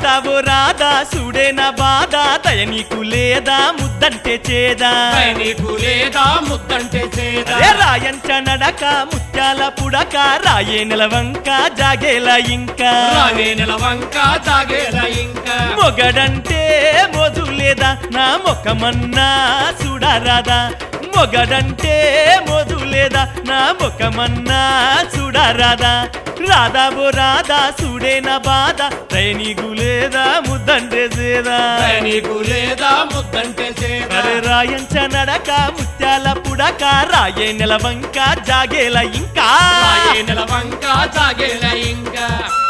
రాధావో రాధా సుడే నా బాధ దయ నీకు లేదా ముద్దంటే చేదా దయ నీకు లేదా ముద్దంటే చేదా అరే రాయంచ నడక ముత్యాల పుడక రాయే నిలవంక జాగేలా ఇంకా రానే నిలవంక తాగేలా ఇంకా మొగడంటే మోజు లేదా నా మొక్కమన్నా చూడరాదా మొగడంటే మోజు లేదా నా మొక్కమన్నా చూడరాదా రాధావో రాధా సుడే నా బాధ దయనీకు లేదా ముద్దంటే చేదా దయ నీకు లేదా ముద్దంటే చేదా అరే రాయంచ నడక ముత్యాల పుడక రాయే నిలవంక జాగేలా ఇంకా రాయే నిలవంక తాగేలా ఇంకా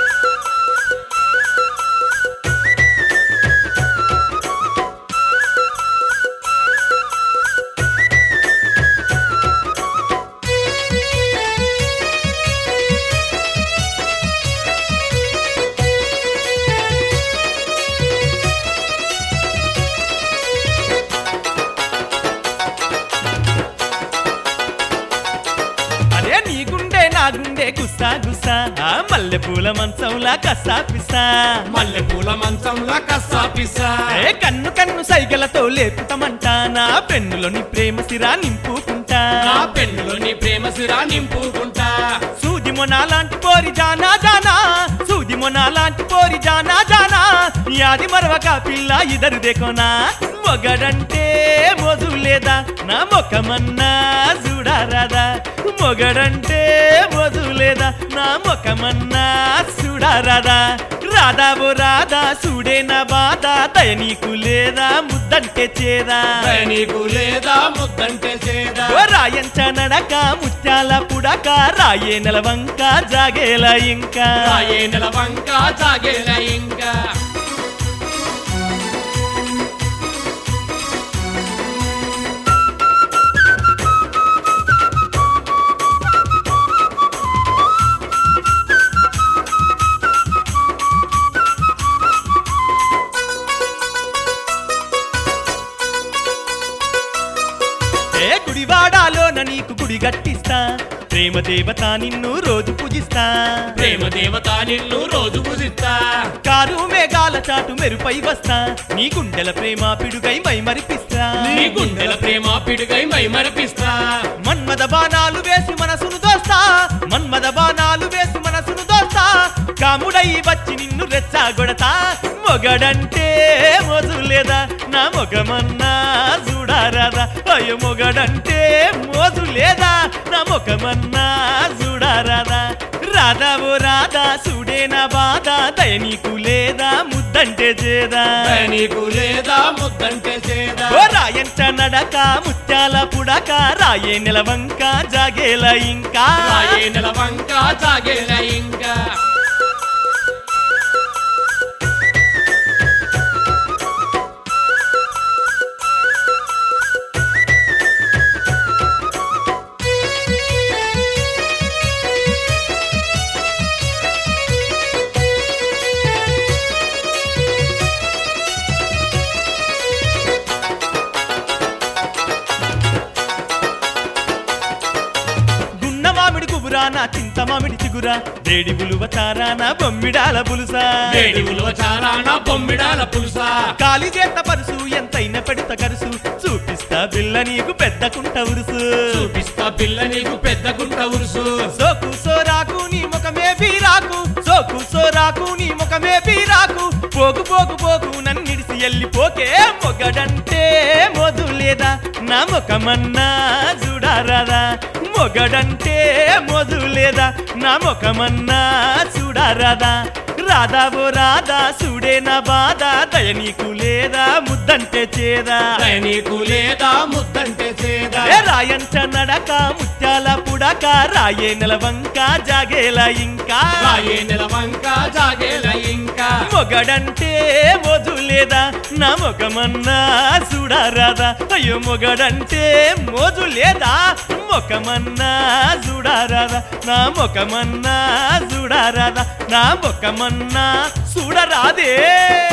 అరే నీ గుండె నా గుండె గుస్సా గుస్సా ఆ మల్లె పూల మంచంలా కస్సా పిస్సా మల్లె పూల మంచంలో కస్సా పిస్సా ఏ కన్ను కన్ను సైగలతో లేపుతామంటా నా పెన్నులోని ప్రేమ సిరా నింపుకుంటా నా పెన్నులో నీ ప్రేమ సిరా నింపుకుంటా సూది మొన లాంటి పోరి జానా జానా సూది మొన లాంటి పోరి జానా జానా యాది మరవక పిల్ల ఇదరు దేకోనా మొగడంటే మోజు లేదా నా మొక్కమన్నా చూడరాదా మొగడంటే మోజు లేదా నా మొక్కమన్నా చూడరాదా రాధావో రాధా సుడే నా బాధ దయ నీకు లేదా ముద్దంటే చేదా దయ నీకు లేదా ముద్దంటే చేదా ఓ రాయంచ నడక ముత్యాల పుడక రాయే నెలవంక జాగేలా ఇంకా రాయే నిలవంక తాగేలా ఇంకా ఏ గుడివాడాలోన నీకు గుడి గట్టిస్తా ప్రేమ దేవత నిన్ను రోజు పూజిస్తా ప్రేమ దేవత నిన్ను రోజు పూజిస్తా కారు మేఘాల చాటు మెరుపై వస్తా నీ గుండెల ప్రేమ పిడుగై మై మరిపిస్తా నీ గుండెల ప్రేమ పిడుగై మై మరపిస్తా మన్మద బాణాలు వేసి మనసును దోస్తా మన్మద బాణాలు వేసి మనసును దోస్తా కాముడై వచ్చి నిన్ను రెచ్చగొడతా మొగడంటే మోజు లేదా నా మొగమన్నా చూడారాదా అయ్యో మొగడంటే మోజు లేదా నా మొగమన్నా చూడారాదా రాధా ఓ రాధా సుడే నా బాధ దయ నీకు లేదా ముద్దంటే చేదా దయ నీకు లేదా ముద్దంటే చేదా ఓ రాయంచ నడక ముత్యాల పుడక రాయే నిలవంక జాగేలా ఇంకా రాయే నిలవంక తాగేలా ఇంకా గున్న మామిడి కుబురాన చింత మామిడి చిగురా వేడి బులువ చారాన బొమ్మిడాల పులుసా వేడి ఉలువ చారాన బొమ్మిడాల పులుసా కాలి చేత పరుసు ఎంతైన పెడత కరుసు చూపిస్తా బిల్ల నీకు పెద్ద కుంట ఉరుసు చూపిస్తా పిల్ల నీకు పెద్ద గుంట ఉరుసు సోకు సోరాకు నీ ముఖమే బీరాకు సోకు సోరాకు నీ ముఖమే బీరాకు పోకు పోకు పోకు నన్నిడిసి ఎల్లిపోకే మొగడంటే మోదు లేదా నా ముఖమన్నా చూడారాదా మొగడంటే మోదు లేదా నా ముఖమన్నా చూడారాదా రాధా ఓ రాధా సుడే నా బాధ దయ నీకు లేదా ముద్దంటే చేదా దయ నీకు లేదా ముద్దంటే చేదా ఏ రాయంట నడక ముత్యాల పుడక రాయే నెలవంక జాగేలా ఇంకా రాయే నిలవంక జాగేలా ఇంకా మొగడంటే మోజు లేదా నా మొగమన్నా చూడారాదా అయ్యో మొగడంటే మోజు లేదా మొకమన్నా చూడారాదా నా మొకమన్నా చూడారాదా నా మొకమన్నా చూడరాదే